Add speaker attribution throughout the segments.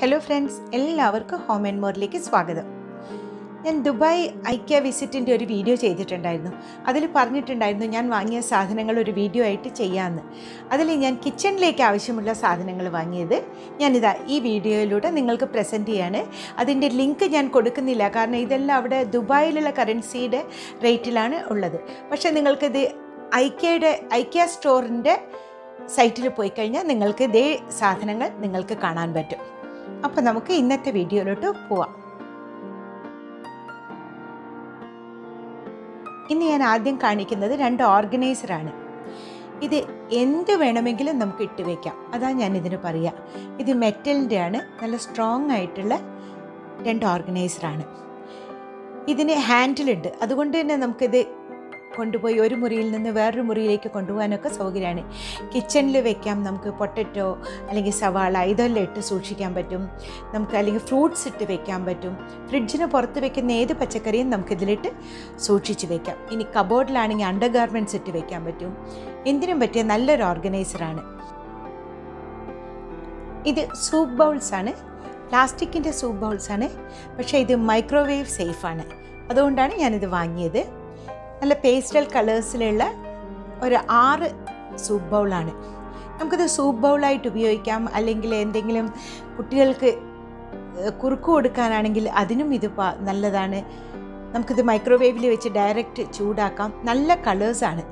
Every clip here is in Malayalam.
Speaker 1: ഹലോ ഫ്രണ്ട്സ് എല്ലാവർക്കും ഹോം ആൻഡ് മോറിലേക്ക് സ്വാഗതം ഞാൻ ദുബായ് ഐക്യ വിസിറ്റിൻ്റെ ഒരു വീഡിയോ ചെയ്തിട്ടുണ്ടായിരുന്നു അതിൽ പറഞ്ഞിട്ടുണ്ടായിരുന്നു ഞാൻ വാങ്ങിയ സാധനങ്ങൾ ഒരു വീഡിയോ ആയിട്ട് ചെയ്യാമെന്ന് അതിൽ ഞാൻ കിച്ചണിലേക്ക് ആവശ്യമുള്ള സാധനങ്ങൾ വാങ്ങിയത് ഞാനിതാ ഈ വീഡിയോയിലൂടെ നിങ്ങൾക്ക് പ്രസൻറ്റ് ചെയ്യാണ് അതിൻ്റെ ലിങ്ക് ഞാൻ കൊടുക്കുന്നില്ല കാരണം ഇതെല്ലാം അവിടെ ദുബായിലുള്ള കറൻസിയുടെ റേറ്റിലാണ് ഉള്ളത് പക്ഷേ നിങ്ങൾക്കിത് ഐക്യയുടെ ഐക്യ സ്റ്റോറിൻ്റെ സൈറ്റിൽ പോയി കഴിഞ്ഞാൽ നിങ്ങൾക്ക് ഇതേ സാധനങ്ങൾ നിങ്ങൾക്ക് കാണാൻ പറ്റും അപ്പോൾ നമുക്ക് ഇന്നത്തെ വീഡിയോയിലോട്ട് പോവാം ഇന്ന് ഞാൻ ആദ്യം കാണിക്കുന്നത് രണ്ട് ഓർഗനൈസറാണ് ഇത് എന്ത് വേണമെങ്കിലും നമുക്ക് ഇട്ട് വയ്ക്കാം അതാ ഞാൻ ഇതിന് പറയുക ഇത് മെറ്റലിൻ്റെ ആണ് നല്ല സ്ട്രോങ് ആയിട്ടുള്ള രണ്ട് ഓർഗനൈസറാണ് ഇതിന് ഹാൻഡിലുണ്ട് അതുകൊണ്ട് തന്നെ നമുക്കിത് കൊണ്ടുപോയി ഒരു മുറിയിൽ നിന്ന് വേറൊരു മുറിയിലേക്ക് കൊണ്ടുപോകാനൊക്കെ സൗകര്യമാണ് കിച്ചണിൽ വെക്കാം നമുക്ക് പൊട്ടറ്റോ അല്ലെങ്കിൽ സവാള ഇതെല്ലാം ഇട്ട് സൂക്ഷിക്കാൻ പറ്റും നമുക്ക് അല്ലെങ്കിൽ ഫ്രൂട്ട്സ് ഇട്ട് വെക്കാൻ പറ്റും ഫ്രിഡ്ജിന് പുറത്ത് വെക്കുന്ന ഏത് പച്ചക്കറിയും നമുക്കിതിലിട്ട് സൂക്ഷിച്ച് വെക്കാം ഇനി കബോർഡിലാണെങ്കിൽ അണ്ടർ ഗാർമെൻറ്റ്സ് ഇട്ട് വെക്കാൻ പറ്റും എന്തിനും പറ്റിയ നല്ലൊരു ഓർഗനൈസറാണ് ഇത് സൂപ്പ് ബൗൾസ് ആണ് പ്ലാസ്റ്റിക്കിൻ്റെ സൂപ്പ് ബൗൾസ് ആണ് പക്ഷേ ഇത് മൈക്രോവേവ് സേഫാണ് അതുകൊണ്ടാണ് ഞാനിത് വാങ്ങിയത് നല്ല പേസ്റ്റൽ കളേഴ്സിലുള്ള ഒരു ആറ് സൂപ്പ് ബൗളാണ് നമുക്കിത് സൂപ്പ് ബൗളായിട്ട് ഉപയോഗിക്കാം അല്ലെങ്കിൽ എന്തെങ്കിലും കുട്ടികൾക്ക് കുറുക്ക് കൊടുക്കാനാണെങ്കിൽ അതിനും ഇത് പ- നല്ലതാണ് നമുക്കിത് മൈക്രോവേവിൽ വെച്ച് ഡയറക്റ്റ് ചൂടാക്കാം നല്ല കളേഴ്സാണ്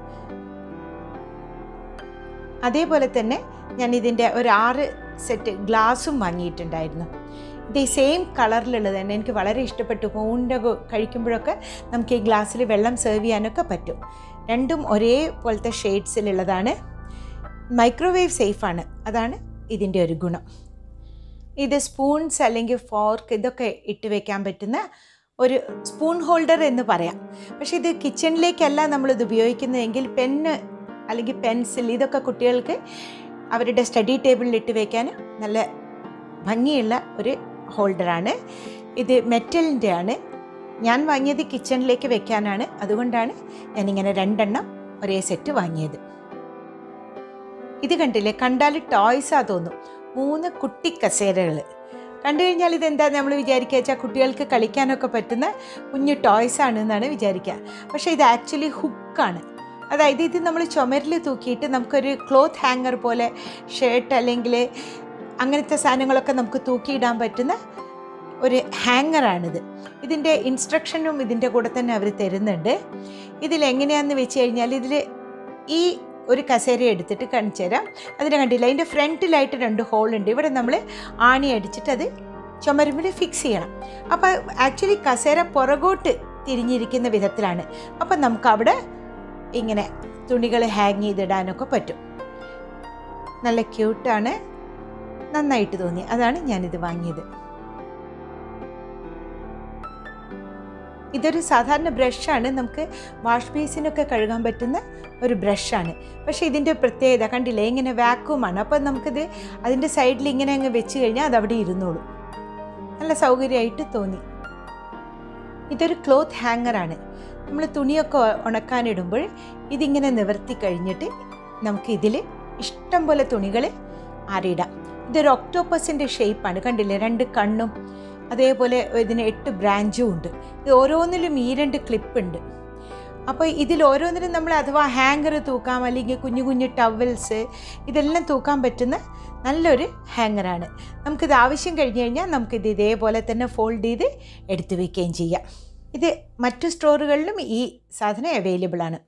Speaker 1: അതേപോലെ തന്നെ ഞാൻ ഇതിൻ്റെ ഒരു ആറ് സെറ്റ് ഗ്ലാസും വാങ്ങിയിട്ടുണ്ടായിരുന്നു ഇത് ഈ സെയിം കളറിലുള്ളത് തന്നെ എനിക്ക് വളരെ ഇഷ്ടപ്പെട്ടു ഊണിൻ്റെ കഴിക്കുമ്പോഴൊക്കെ നമുക്ക് ഈ ഗ്ലാസ്സിൽ വെള്ളം സെർവ് ചെയ്യാനൊക്കെ പറ്റും രണ്ടും ഒരേപോലത്തെ ഷെയ്ഡ്സിലുള്ളതാണ് മൈക്രോവേവ് സേഫാണ് അതാണ് ഇതിൻ്റെ ഒരു ഗുണം ഇത് സ്പൂൺസ് അല്ലെങ്കിൽ ഫോർക്ക് ഇതൊക്കെ ഇട്ട് വെക്കാൻ പറ്റുന്ന ഒരു സ്പൂൺ ഹോൾഡർ എന്ന് പറയാം പക്ഷേ ഇത് കിച്ചണിലേക്കല്ല നമ്മളിത് ഉപയോഗിക്കുന്നതെങ്കിൽ പെന്ന് അല്ലെങ്കിൽ പെൻസിൽ ഇതൊക്കെ കുട്ടികൾക്ക് അവരുടെ സ്റ്റഡി ടേബിളിൽ ഇട്ട് വെക്കാൻ നല്ല ഭംഗിയുള്ള ഒരു ഹോൾഡറാണ് ഇത് മെറ്റലിൻ്റെ ആണ് ഞാൻ വാങ്ങിയത് കിച്ചണിലേക്ക് വെക്കാനാണ് അതുകൊണ്ടാണ് ഞാനിങ്ങനെ രണ്ടെണ്ണം ഒരേ സെറ്റ് വാങ്ങിയത് ഇത് കണ്ടില്ലേ കണ്ടാൽ ടോയ്സാ തോന്നും മൂന്ന് കുട്ടി കസേരകൾ കണ്ടു കഴിഞ്ഞാൽ ഇതെന്താ നമ്മൾ വിചാരിക്കുക വെച്ചാൽ കുട്ടികൾക്ക് കളിക്കാനൊക്കെ പറ്റുന്ന കുഞ്ഞു ടോയ്സ് ആണ് എന്നാണ് വിചാരിക്കുക പക്ഷേ ഇത് ആക്ച്വലി ഹുക്കാണ് അതായത് ഇത് നമ്മൾ ചുമരിൽ തൂക്കിയിട്ട് നമുക്കൊരു ക്ലോത്ത് ഹാങ്ങർ പോലെ ഷർട്ട് അല്ലെങ്കിൽ അങ്ങനത്തെ സാധനങ്ങളൊക്കെ നമുക്ക് തൂക്കിയിടാൻ പറ്റുന്ന ഒരു ഹാങ്ങറാണിത് ഇതിൻ്റെ ഇൻസ്ട്രക്ഷനും ഇതിൻ്റെ കൂടെ തന്നെ അവർ തരുന്നുണ്ട് ഇതിലെങ്ങനെയാണെന്ന് വെച്ച് കഴിഞ്ഞാൽ ഇതിൽ ഈ ഒരു കസേര എടുത്തിട്ട് കാണിച്ചു തരാം അതിനെ കണ്ടില്ല അതിൻ്റെ ഫ്രണ്ടിലായിട്ട് രണ്ട് ഹോളുണ്ട് ഇവിടെ നമ്മൾ ആണി അടിച്ചിട്ട് അത് ചുമരുമ്പിൽ ഫിക്സ് ചെയ്യണം അപ്പോൾ ആക്ച്വലി കസേര പുറകോട്ട് തിരിഞ്ഞിരിക്കുന്ന വിധത്തിലാണ് അപ്പം നമുക്ക് അവിടെ ഇങ്ങനെ തുണികൾ ഹാങ് ചെയ്തിടാനൊക്കെ പറ്റും നല്ല ക്യൂട്ടാണ് നന്നായിട്ട് തോന്നി അതാണ് ഞാനിത് വാങ്ങിയത് ഇതൊരു സാധാരണ ബ്രഷാണ് നമുക്ക് വാഷ് ബേസിനൊക്കെ കഴുകാൻ പറ്റുന്ന ഒരു ബ്രഷാണ് പക്ഷേ ഇതിൻ്റെ പ്രത്യേകത കണ്ടില്ലേ ഇങ്ങനെ വാക്യൂമാണ് അപ്പം നമുക്കിത് അതിൻ്റെ സൈഡിൽ ഇങ്ങനെ അങ്ങ് വെച്ച് കഴിഞ്ഞാൽ അത് അവിടെ ഇരുന്നോളും നല്ല സൗകര്യമായിട്ട് തോന്നി ഇതൊരു ക്ലോത്ത് ഹാങ്ങറാണ് നമ്മൾ തുണിയൊക്കെ ഉണക്കാനിടുമ്പോൾ ഇതിങ്ങനെ നിവർത്തി കഴിഞ്ഞിട്ട് നമുക്ക് ഇതിൽ ഇഷ്ടം പോലെ തുണികൾ ആറിയിടാം ഇതൊരു ഒക്ടോപ്പസിൻ്റെ ഷേപ്പാണ് കണ്ടില്ലേ രണ്ട് കണ്ണും അതേപോലെ ഇതിന് എട്ട് ബ്രാഞ്ചും ഉണ്ട് ഇത് ഓരോന്നിലും ഈ രണ്ട് ക്ലിപ്പ് ഉണ്ട് അപ്പോൾ ഇതിൽ ഓരോന്നിലും നമ്മൾ അഥവാ ഹാങ്കർ തൂക്കാം അല്ലെങ്കിൽ കുഞ്ഞു കുഞ്ഞു ടവൽസ് ഇതെല്ലാം തൂക്കാൻ പറ്റുന്ന നല്ലൊരു ഹാങ്ങറാണ് നമുക്കിത് ആവശ്യം കഴിഞ്ഞ് കഴിഞ്ഞാൽ നമുക്കിത് ഇതേപോലെ തന്നെ ഫോൾഡ് ചെയ്ത് എടുത്തു വയ്ക്കുകയും ചെയ്യാം ഇത് മറ്റു സ്റ്റോറുകളിലും ഈ സാധനം അവൈലബിൾ ആണ്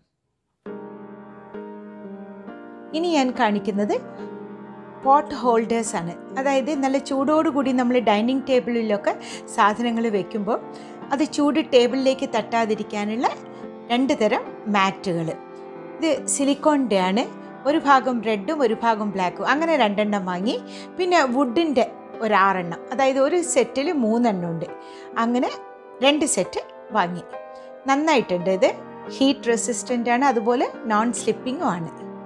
Speaker 1: ഇനി ഞാൻ കാണിക്കുന്നത് പോട്ട് ഹോൾഡേഴ്സ് ആണ് അതായത് നല്ല ചൂടോടുകൂടി നമ്മൾ ഡൈനിങ് ടേബിളിലൊക്കെ സാധനങ്ങൾ വെക്കുമ്പോൾ അത് ചൂട് ടേബിളിലേക്ക് തട്ടാതിരിക്കാനുള്ള രണ്ട് തരം മാറ്റുകൾ ഇത് സിലിക്കോണിൻ്റെ ആണ് ഒരു ഭാഗം റെഡും ഒരു ഭാഗം ബ്ലാക്കും അങ്ങനെ രണ്ടെണ്ണം വാങ്ങി പിന്നെ വുഡിൻ്റെ ഒരു ആറെണ്ണം അതായത് ഒരു സെറ്റിൽ മൂന്നെണ്ണം ഉണ്ട് അങ്ങനെ രണ്ട് സെറ്റ് വാങ്ങി നന്നായിട്ടുണ്ട് ഇത് ഹീറ്റ് റെസിസ്റ്റൻ്റ് ആണ് അതുപോലെ നോൺ സ്ലിപ്പിങ്ങും ആണ്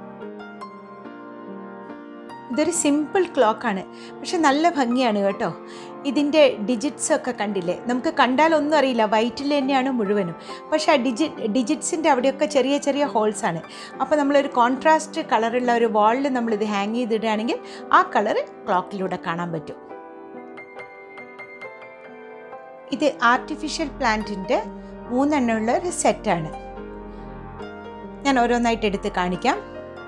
Speaker 1: ഇതൊരു സിമ്പിൾ ക്ലോക്കാണ് പക്ഷെ നല്ല ഭംഗിയാണ് കേട്ടോ ഇതിൻ്റെ ഡിജിറ്റ്സ് ഒക്കെ കണ്ടില്ലേ നമുക്ക് കണ്ടാൽ ഒന്നും അറിയില്ല വൈറ്റിൽ തന്നെയാണ് മുഴുവനും പക്ഷേ ആ ഡിജി ഡിജിറ്റ്സിൻ്റെ അവിടെയൊക്കെ ചെറിയ ചെറിയ ഹോൾസ് ആണ് അപ്പോൾ നമ്മളൊരു കോൺട്രാസ്റ്റ് കളറുള്ള ഒരു വാളിൽ നമ്മളിത് ഹാങ് ചെയ്തിടുകയാണെങ്കിൽ ആ കളറ് ക്ലോക്കിലൂടെ കാണാൻ പറ്റും ഇത് ആർട്ടിഫിഷ്യൽ പ്ലാന്റിൻ്റെ മൂന്നെണ്ണമുള്ള ഒരു സെറ്റാണ് ഞാൻ ഓരോന്നായിട്ട് എടുത്ത് കാണിക്കാം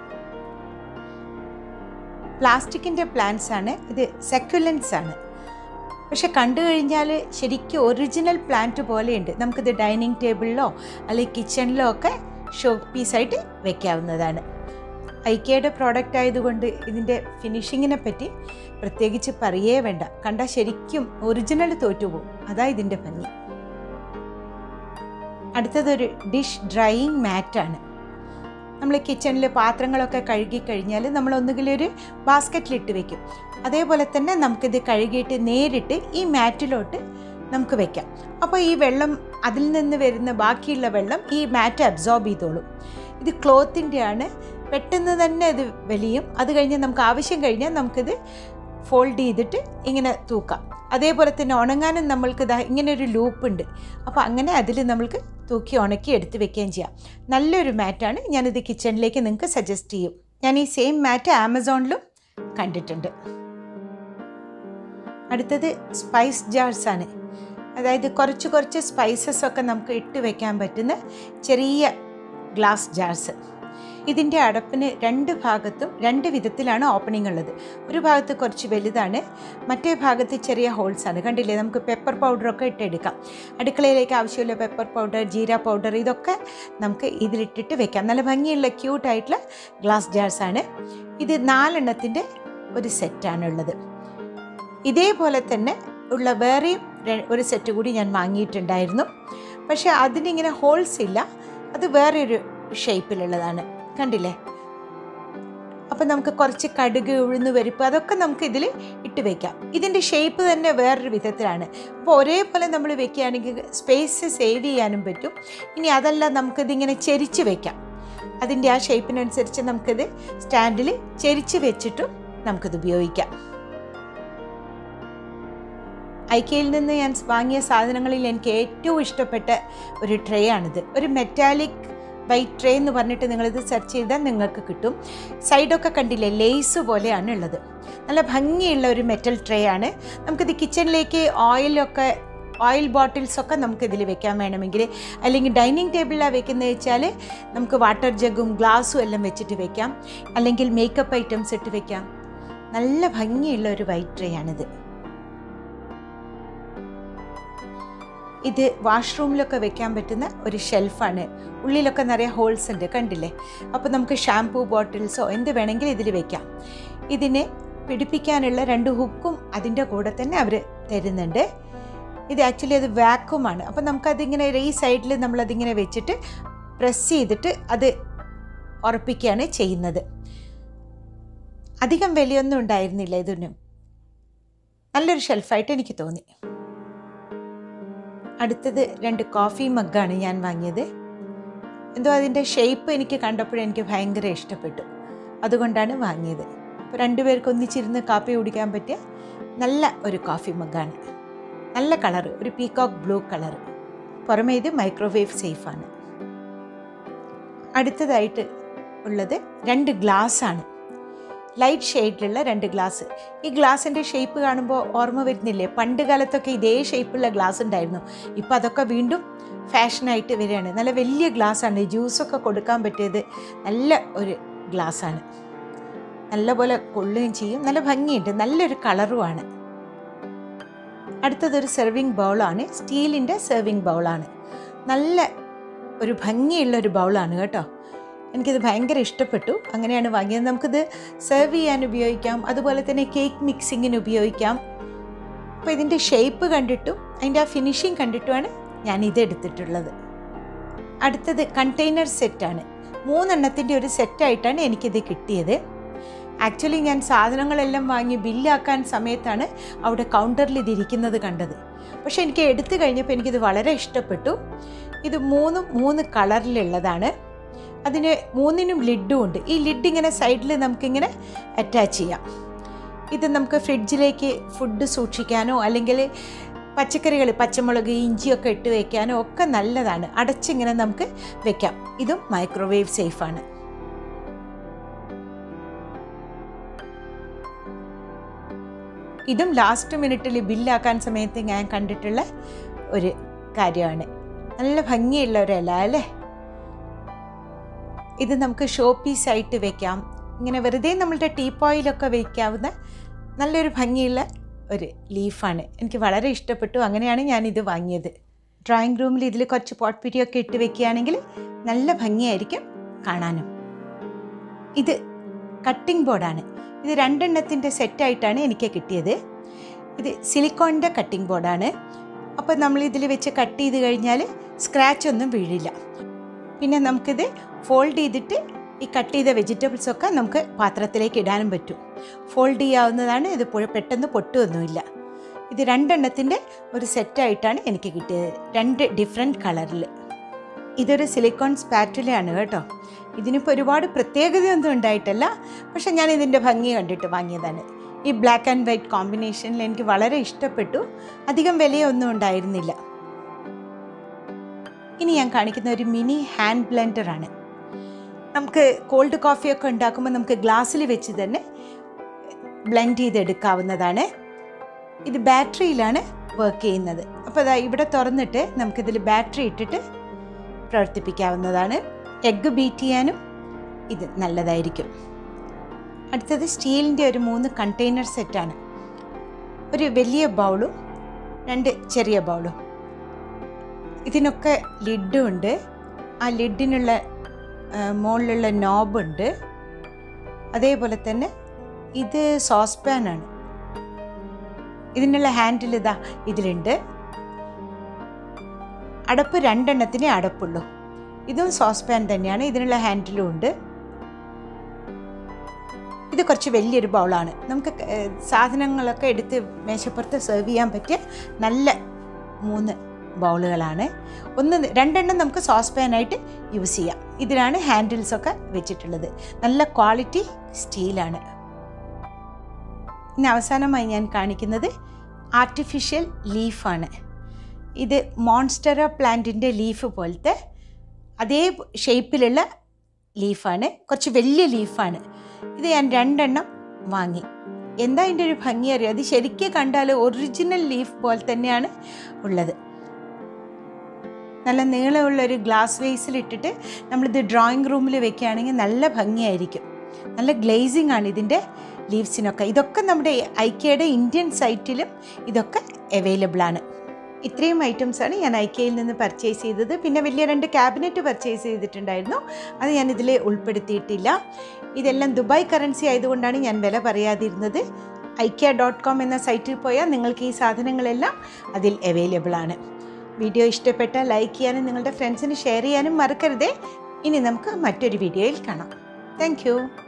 Speaker 1: പ്ലാസ്റ്റിക്കിൻ്റെ പ്ലാന്റ്സ് ആണ് ഇത് സെക്യുലൻസ് ആണ് പക്ഷെ കണ്ടു കഴിഞ്ഞാൽ ശരിക്കും ഒറിജിനൽ പ്ലാന്റ് പോലെയുണ്ട് നമുക്കിത് ഡൈനിങ് ടേബിളിലോ അല്ലെങ്കിൽ കിച്ചണിലോ ഒക്കെ ഷോ പീസായിട്ട് വെക്കാവുന്നതാണ് ഐക്കയുടെ പ്രോഡക്റ്റ് ആയതുകൊണ്ട് ഇതിൻ്റെ ഫിനിഷിങ്ങിനെ പറ്റി പ്രത്യേകിച്ച് പറയേ വേണ്ട കണ്ടാൽ ശരിക്കും ഒറിജിനൽ തോറ്റുപോകും അതാ ഇതിൻ്റെ ഭംഗി അടുത്തതൊരു ഡിഷ് ഡ്രൈയിങ് മാറ്റാണ് നമ്മൾ കിച്ചണിൽ പാത്രങ്ങളൊക്കെ കഴുകി കഴിഞ്ഞാൽ നമ്മൾ ഒന്നുകിൽ ഒരു ബാസ്ക്കറ്റിലിട്ട് വെക്കും അതേപോലെ തന്നെ നമുക്കിത് കഴുകിയിട്ട് നേരിട്ട് ഈ മാറ്റിലോട്ട് നമുക്ക് വെക്കാം അപ്പോൾ ഈ വെള്ളം അതിൽ നിന്ന് വരുന്ന ബാക്കിയുള്ള വെള്ളം ഈ മാറ്റ് അബ്സോർബ് ചെയ്തോളും ഇത് ക്ലോത്തിൻ്റെ ആണ് പെട്ടെന്ന് തന്നെ ഇത് വലിയും അത് കഴിഞ്ഞ് നമുക്ക് ആവശ്യം കഴിഞ്ഞാൽ നമുക്കിത് ഫോൾഡ് ചെയ്തിട്ട് ഇങ്ങനെ തൂക്കാം അതേപോലെ തന്നെ ഉണങ്ങാനും നമ്മൾക്ക് ഇതാ ഇങ്ങനെ ഒരു ലൂപ്പ് ഉണ്ട് അപ്പോൾ അങ്ങനെ അതിൽ നമ്മൾക്ക് തൂക്കി ഉണക്കി എടുത്ത് വെക്കുകയും ചെയ്യാം നല്ലൊരു മാറ്റാണ് ഞാനിത് കിച്ചണിലേക്ക് നിങ്ങൾക്ക് സജസ്റ്റ് ചെയ്യും ഞാൻ ഈ സെയിം മാറ്റ് ആമസോണിലും കണ്ടിട്ടുണ്ട് അടുത്തത് സ്പൈസ് ജാർസ് ആണ് അതായത് കുറച്ച് കുറച്ച് സ്പൈസസ് ഒക്കെ നമുക്ക് ഇട്ട് വെക്കാൻ പറ്റുന്ന ചെറിയ ഗ്ലാസ് ജാർസ് ഇതിൻ്റെ അടപ്പിന് രണ്ട് ഭാഗത്തും രണ്ട് വിധത്തിലാണ് ഓപ്പണിംഗ് ഉള്ളത് ഒരു ഭാഗത്ത് കുറച്ച് വലുതാണ് മറ്റേ ഭാഗത്ത് ചെറിയ ഹോൾസ് ആണ് കണ്ടില്ലേ നമുക്ക് പെപ്പർ പൗഡറൊക്കെ ഇട്ടെടുക്കാം അടുക്കളയിലേക്ക് ആവശ്യമുള്ള പെപ്പർ പൗഡർ ജീര പൗഡർ ഇതൊക്കെ നമുക്ക് ഇതിലിട്ടിട്ട് വെക്കാം നല്ല ഭംഗിയുള്ള ക്യൂട്ടായിട്ടുള്ള ഗ്ലാസ് ജാർസ് ആണ് ഇത് നാലെണ്ണത്തിൻ്റെ ഒരു സെറ്റാണുള്ളത് ഇതേപോലെ തന്നെ ഉള്ള വേറെയും ര- ഒരു സെറ്റ് കൂടി ഞാൻ വാങ്ങിയിട്ടുണ്ടായിരുന്നു പക്ഷേ അതിനിങ്ങനെ ഹോൾസ് ഇല്ല അത് വേറെ ഒരു ഷേപ്പിലുള്ളതാണ് കണ്ടില്ലേ അപ്പം നമുക്ക് കുറച്ച് കടുക് ഉഴുന്ന് പരിപ്പ് അതൊക്കെ നമുക്ക് ഇതിൽ ഇട്ട് വെക്കാം ഇതിൻ്റെ ഷേപ്പ് തന്നെ വേറൊരു വിധത്തിലാണ് അപ്പോൾ ഒരേപോലെ നമ്മൾ വെക്കുകയാണെങ്കിൽ സ്പേസ് സേവ് ചെയ്യാനും പറ്റും ഇനി അതല്ല നമുക്കിതിങ്ങനെ ചെരിച്ച് വെക്കാം അതിൻ്റെ ആ ഷേപ്പിനനുസരിച്ച് നമുക്കിത് സ്റ്റാൻഡിൽ ചെരിച്ച് വെച്ചിട്ടും നമുക്കിത് ഉപയോഗിക്കാം ഐക്കയിൽ നിന്ന് ഞാൻ വാങ്ങിയ സാധനങ്ങളിൽ എനിക്ക് ഏറ്റവും ഇഷ്ടപ്പെട്ട ഒരു ട്രേ ആണിത് ഒരു മെറ്റാലിക് വൈറ്റ് ട്രേ എന്ന് പറഞ്ഞിട്ട് നിങ്ങളിത് സെർച്ച് ചെയ്താൽ നിങ്ങൾക്ക് കിട്ടും സൈഡൊക്കെ കണ്ടില്ലേ ലേസ് പോലെയാണ് ഉള്ളത് നല്ല ഭംഗിയുള്ള ഒരു മെറ്റൽ ട്രേ ആണ് നമുക്കിത് കിച്ചണിലേക്ക് ഓയിലൊക്കെ ഓയിൽ ബോട്ടിൽസ് ഒക്കെ നമുക്ക് ഇതിൽ വെക്കാൻ വേണമെങ്കിൽ അല്ലെങ്കിൽ ഡൈനിങ് ടേബിളിലാണ് വെക്കുന്നത് വെച്ചാൽ നമുക്ക് വാട്ടർ ജഗും ഗ്ലാസ്സും എല്ലാം വെച്ചിട്ട് വെക്കാം അല്ലെങ്കിൽ മേക്കപ്പ് ഐറ്റംസ് ഇട്ട് വെക്കാം നല്ല ഭംഗിയുള്ള ഒരു വൈറ്റ് ട്രേ ആണിത് ഇത് വാഷ്റൂമിലൊക്കെ വെക്കാൻ പറ്റുന്ന ഒരു ഷെൽഫാണ് ഉള്ളിലൊക്കെ നിറയെ ഹോൾസ് ഉണ്ട് കണ്ടില്ലേ അപ്പോൾ നമുക്ക് ഷാംപൂ ബോട്ടിൽസോ എന്ത് വേണമെങ്കിലും ഇതിൽ വെക്കാം ഇതിന് പിടിപ്പിക്കാനുള്ള രണ്ട് ഹുക്കും അതിൻ്റെ കൂടെ തന്നെ അവർ തരുന്നുണ്ട് ഇത് ആക്ച്വലി അത് വാക്യൂമാണ് അപ്പോൾ നമുക്കതിങ്ങനെ ഈ സൈഡിൽ നമ്മളതിങ്ങനെ വെച്ചിട്ട് പ്രസ് ചെയ്തിട്ട് അത് ഉറപ്പിക്കുകയാണ് ചെയ്യുന്നത് അധികം വിലയൊന്നും ഉണ്ടായിരുന്നില്ല ഇതിനും നല്ലൊരു ഷെൽഫായിട്ട് എനിക്ക് തോന്നി അടുത്തത് രണ്ട് കോഫി മഗ്ഗാണ് ഞാൻ വാങ്ങിയത് എന്തോ അതിൻ്റെ ഷേപ്പ് എനിക്ക് കണ്ടപ്പോഴേ എനിക്ക് ഭയങ്കര ഇഷ്ടപ്പെട്ടു അതുകൊണ്ടാണ് വാങ്ങിയത് അപ്പോൾ രണ്ടുപേർക്ക് ഒന്നിച്ചിരുന്ന് കാപ്പി കുടിക്കാൻ പറ്റിയ നല്ല ഒരു കോഫി മഗ്ഗാണ് നല്ല കളറ് ഒരു പീകോക്ക് ബ്ലൂ കളറ് പുറമേ ഇത് മൈക്രോവേവ് സേഫാണ് അടുത്തതായിട്ട് ഉള്ളത് രണ്ട് ഗ്ലാസ്സാണ് ലൈറ്റ് ഷെയ്ഡിലുള്ള രണ്ട് ഗ്ലാസ് ഈ ഗ്ലാസിൻ്റെ ഷേപ്പ് കാണുമ്പോൾ ഓർമ്മ വരുന്നില്ലേ പണ്ട് കാലത്തൊക്കെ ഇതേ ഷേപ്പുള്ള ഗ്ലാസ് ഉണ്ടായിരുന്നു ഇപ്പം അതൊക്കെ വീണ്ടും ഫാഷനായിട്ട് വരികയാണ് നല്ല വലിയ ഗ്ലാസ്സാണ് ജ്യൂസൊക്കെ കൊടുക്കാൻ പറ്റിയത് നല്ല ഒരു ഗ്ലാസ്സാണ് നല്ലപോലെ കൊള്ളുകയും ചെയ്യും നല്ല ഭംഗിയുണ്ട് നല്ലൊരു കളറുമാണ് അടുത്തതൊരു സെർവിങ് ബൗളാണ് സ്റ്റീലിൻ്റെ സെർവിങ് ബൗളാണ് നല്ല ഒരു ഭംഗിയുള്ള ഒരു ബൗളാണ് കേട്ടോ എനിക്കിത് ഭയങ്കര ഇഷ്ടപ്പെട്ടു അങ്ങനെയാണ് വാങ്ങിയത് നമുക്കിത് സെർവ് ചെയ്യാൻ ഉപയോഗിക്കാം അതുപോലെ തന്നെ കേക്ക് മിക്സിങ്ങിന് ഉപയോഗിക്കാം അപ്പോൾ ഇതിൻ്റെ ഷേപ്പ് കണ്ടിട്ടും അതിൻ്റെ ആ ഫിനിഷിങ് കണ്ടിട്ടുമാണ് ഞാൻ ഇത് എടുത്തിട്ടുള്ളത് അടുത്തത് കണ്ടെയ്നർ സെറ്റാണ് മൂന്നെണ്ണത്തിൻ്റെ ഒരു സെറ്റായിട്ടാണ് എനിക്കിത് കിട്ടിയത് ആക്ച്വലി ഞാൻ സാധനങ്ങളെല്ലാം വാങ്ങി ബില്ലാക്കാൻ സമയത്താണ് അവിടെ കൗണ്ടറിൽ ഇതിരിക്കുന്നത് കണ്ടത് പക്ഷേ എനിക്ക് എടുത്തു കഴിഞ്ഞപ്പോൾ എനിക്കിത് വളരെ ഇഷ്ടപ്പെട്ടു ഇത് മൂന്നും മൂന്ന് കളറിലുള്ളതാണ് അതിന് മൂന്നിനും ലിഡും ഉണ്ട് ഈ ലിഡ് ഇങ്ങനെ സൈഡിൽ നമുക്കിങ്ങനെ അറ്റാച്ച് ചെയ്യാം ഇത് നമുക്ക് ഫ്രിഡ്ജിലേക്ക് ഫുഡ് സൂക്ഷിക്കാനോ അല്ലെങ്കിൽ പച്ചക്കറികൾ പച്ചമുളക് ഇഞ്ചിയൊക്കെ ഇട്ട് വെക്കാനോ ഒക്കെ നല്ലതാണ് അടച്ചിങ്ങനെ നമുക്ക് വെക്കാം ഇതും മൈക്രോവേവ് സേഫാണ് ഇതും ലാസ്റ്റ് മിനിറ്റിൽ ബില്ലാക്കാൻ സമയത്ത് ഞാൻ കണ്ടിട്ടുള്ള ഒരു കാര്യമാണ് നല്ല ഭംഗിയുള്ള ഒരു ഇല അല്ലേ ഇത് നമുക്ക് ഷോ പീസായിട്ട് വെക്കാം ഇങ്ങനെ വെറുതെ നമ്മളുടെ ടീപ്പോയിലൊക്കെ വയ്ക്കാവുന്ന നല്ലൊരു ഭംഗിയുള്ള ഒരു ലീഫാണ് എനിക്ക് വളരെ ഇഷ്ടപ്പെട്ടു അങ്ങനെയാണ് ഞാൻ ഇത് വാങ്ങിയത് ഡ്രോയിങ് റൂമിൽ ഇതിൽ കുറച്ച് പോട്ട് പിരിയൊക്കെ ഇട്ട് വെക്കുകയാണെങ്കിൽ നല്ല ഭംഗിയായിരിക്കും കാണാനും ഇത് കട്ടിംഗ് ബോർഡാണ് ഇത് രണ്ടെണ്ണത്തിൻ്റെ സെറ്റായിട്ടാണ് എനിക്ക് കിട്ടിയത് ഇത് സിലിക്കോണിൻ്റെ കട്ടിംഗ് ബോർഡാണ് അപ്പോൾ നമ്മൾ ഇതിൽ വെച്ച് കട്ട് ചെയ്ത് കഴിഞ്ഞാൽ സ്ക്രാച്ച് ഒന്നും വീഴില്ല പിന്നെ നമുക്കിത് ഫോൾഡ് ചെയ്തിട്ട് ഈ കട്ട് ചെയ്ത വെജിറ്റബിൾസ് ഒക്കെ നമുക്ക് പാത്രത്തിലേക്ക് ഇടാനും പറ്റും ഫോൾഡ് ചെയ്യാവുന്നതാണ് ഇത് പുഴ- പെട്ടെന്ന് പൊട്ടുമൊന്നുമില്ല ഇത് രണ്ടെണ്ണത്തിൻ്റെ ഒരു സെറ്റായിട്ടാണ് എനിക്ക് കിട്ടിയത് രണ്ട് ഡിഫറെൻറ്റ് കളറിൽ ഇതൊരു സിലിക്കോൺ സ്പാറ്റുലയാണ് കേട്ടോ ഇതിനിപ്പോൾ ഒരുപാട് പ്രത്യേകതയൊന്നും ഉണ്ടായിട്ടല്ല പക്ഷെ ഞാൻ ഇതിൻ്റെ ഭംഗി കണ്ടിട്ട് വാങ്ങിയതാണ് ഈ ബ്ലാക്ക് ആൻഡ് വൈറ്റ് കോമ്പിനേഷനിൽ എനിക്ക് വളരെ ഇഷ്ടപ്പെട്ടു അധികം വിലയൊന്നും ഉണ്ടായിരുന്നില്ല ഇനി ഞാൻ കാണിക്കുന്ന ഒരു മിനി ഹാൻഡ് ബ്ലെൻഡറാണ് നമുക്ക് കോൾഡ് കോഫിയൊക്കെ ഉണ്ടാക്കുമ്പോൾ നമുക്ക് ഗ്ലാസ്സിൽ വെച്ച് തന്നെ ബ്ലെൻഡ് ചെയ്തെടുക്കാവുന്നതാണ് ഇത് ബാറ്ററിയിലാണ് വർക്ക് ചെയ്യുന്നത് അപ്പോൾ അതാ ഇവിടെ തുറന്നിട്ട് നമുക്കിതിൽ ബാറ്ററി ഇട്ടിട്ട് പ്രവർത്തിപ്പിക്കാവുന്നതാണ് എഗ്ഗ് ബീറ്റ് ചെയ്യാനും ഇത് നല്ലതായിരിക്കും അടുത്തത് സ്റ്റീലിൻ്റെ ഒരു മൂന്ന് കണ്ടെയ്നർ സെറ്റാണ് ഒരു വലിയ ബൗളും രണ്ട് ചെറിയ ബൗളും ഇതിനൊക്കെ ലിഡും ഉണ്ട് ആ ലിഡിനുള്ള മുകളിലുള്ള നോബുണ്ട് അതേപോലെ തന്നെ ഇത് സോസ് പാനാണ് ഇതിനുള്ള ഹാൻഡിൽ ഇതാ ഇതിലുണ്ട് അടപ്പ് രണ്ടെണ്ണത്തിനേ അടപ്പുള്ളൂ ഇതും സോസ് പാൻ തന്നെയാണ് ഇതിനുള്ള ഹാൻഡിലും ഉണ്ട് ഇത് കുറച്ച് വലിയൊരു ബൗളാണ് നമുക്ക് ക- ഏഹ് സാധനങ്ങളൊക്കെ എടുത്ത് മേശപ്പുറത്ത് സെർവ് ചെയ്യാൻ പറ്റിയ നല്ല മൂന്ന് ബൗളുകളാണ് ഒന്ന് രണ്ടെണ്ണം നമുക്ക് സോസ് പാനായിട്ട് യൂസ് ചെയ്യാം ഇതിലാണ് ഹാൻഡിൽസ് ഒക്കെ വെച്ചിട്ടുള്ളത് നല്ല ക്വാളിറ്റി സ്റ്റീലാണ് ഇനി അവസാനമായി ഞാൻ കാണിക്കുന്നത് ആർട്ടിഫിഷ്യൽ ലീഫാണ് ഇത് മോൺസ്റ്ററ പ്ലാന്റിൻ്റെ ലീഫ് പോലത്തെ അതേ ഷേപ്പിലുള്ള ലീഫാണ് കുറച്ച് വലിയ ലീഫാണ് ഇത് ഞാൻ രണ്ടെണ്ണം വാങ്ങി എന്താ അതിൻ്റെ ഒരു ഭംഗി അറിയാം അത് ശരിക്കും കണ്ടാൽ ഒറിജിനൽ ലീഫ് പോലെ തന്നെയാണ് ഉള്ളത് നല്ല നീളമുള്ള ഒരു ഗ്ലാസ് വേസിലിട്ടിട്ട് നമ്മളിത് ഡ്രോയിങ് റൂമിൽ വെക്കുകയാണെങ്കിൽ നല്ല ഭംഗിയായിരിക്കും നല്ല ഗ്ലേസിങ് ആണ് ഇതിൻ്റെ ലീവ്സിനൊക്കെ ഇതൊക്കെ നമ്മുടെ ഐക്കയുടെ ഇന്ത്യൻ സൈറ്റിലും ഇതൊക്കെ അവൈലബിൾ ആണ് ഇത്രയും items ആണ് ഞാൻ ഐക്കയിൽ നിന്ന് പർച്ചേസ് ചെയ്തത് പിന്നെ വലിയ രണ്ട് ക്യാബിനറ്റ് പർച്ചേസ് ചെയ്തിട്ടുണ്ടായിരുന്നു അത് ഞാൻ ഇതിൽ ഉൾപ്പെടുത്തിയിട്ടില്ല ഇതെല്ലാം ദുബായ് കറൻസി ആയതുകൊണ്ടാണ് ഞാൻ വില പറയാതിരുന്നത് ഐക്യ ഡോട്ട് കോം എന്ന സൈറ്റിൽ പോയാൽ നിങ്ങൾക്ക് ഈ സാധനങ്ങളെല്ലാം അതിൽ അവൈലബിൾ ആണ് വീഡിയോ ഇഷ്ടപ്പെട്ടാൽ ലൈക്ക് ചെയ്യാനും നിങ്ങളുടെ ഫ്രണ്ട്സിന് ഷെയർ ചെയ്യാനും മറക്കരുതേ ഇനി നമുക്ക് മറ്റൊരു വീഡിയോയിൽ കാണാം താങ്ക്